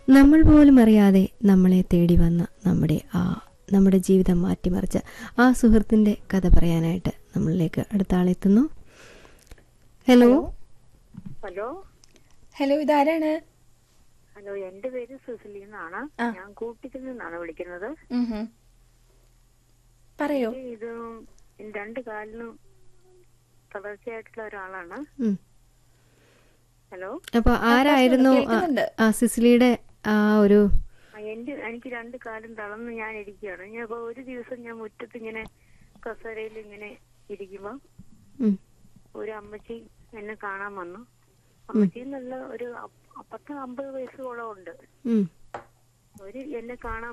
നമ്മൾ പോലും അറിയാതെ നമ്മളെ തേടി വന്ന നമ്മുടെ ആ നമ്മുടെ ജീവിതം മാറ്റിമറിച്ച ആ സുഹൃത്തിൻ്റെ കഥ പറയാനായിട്ട് നമ്മളിലേക്ക് അടുത്ത ആളെത്തുന്നു ഹലോ ഹലോ ഹലോ ഇതാരാണ് ഹലോ എന്റെ പേര് സുസിലി എന്നാണ് ആ. ഞാൻ കൂട്ടിക്കൽ നിന്നാണ് വിളിക്കുന്നത് ഉം ഹും. പറയൂ എനിക്ക് ഇത് രണ്ട് കാലിനും തളർച്ചയായിട്ടുള്ള ഒരാളാണ് ഉം. ഹലോ അപ്പോൾ ആരായിരുന്നു ആ- കേൾക്കുന്നുണ്ട്. ആ സിസിലിയുടെ ആ ഒരു ആ, എന്റെ എനിക്ക് രണ്ട് കാലും തളർന്ന് ഞാൻ ഇരിക്കുകയാണ് ഞാൻ ഇപ്പൊ ഒരു ദിവസം ഞാൻ മുറ്റത്ത് ഇങ്ങനെ കസേരയിൽ ഇങ്ങനെ ഇരിക്കുമ്പോ ഉം, ഒരു അമ്മച്ചി എന്നെ കാണാൻ വന്നു അമ്മച്ചി എന്നുള്ള ഒരു അപ്പ- പത്ത് അമ്പത് വയസ്സോളം ഉണ്ട് ഉം, ഒരു എന്നെ കാണാൻ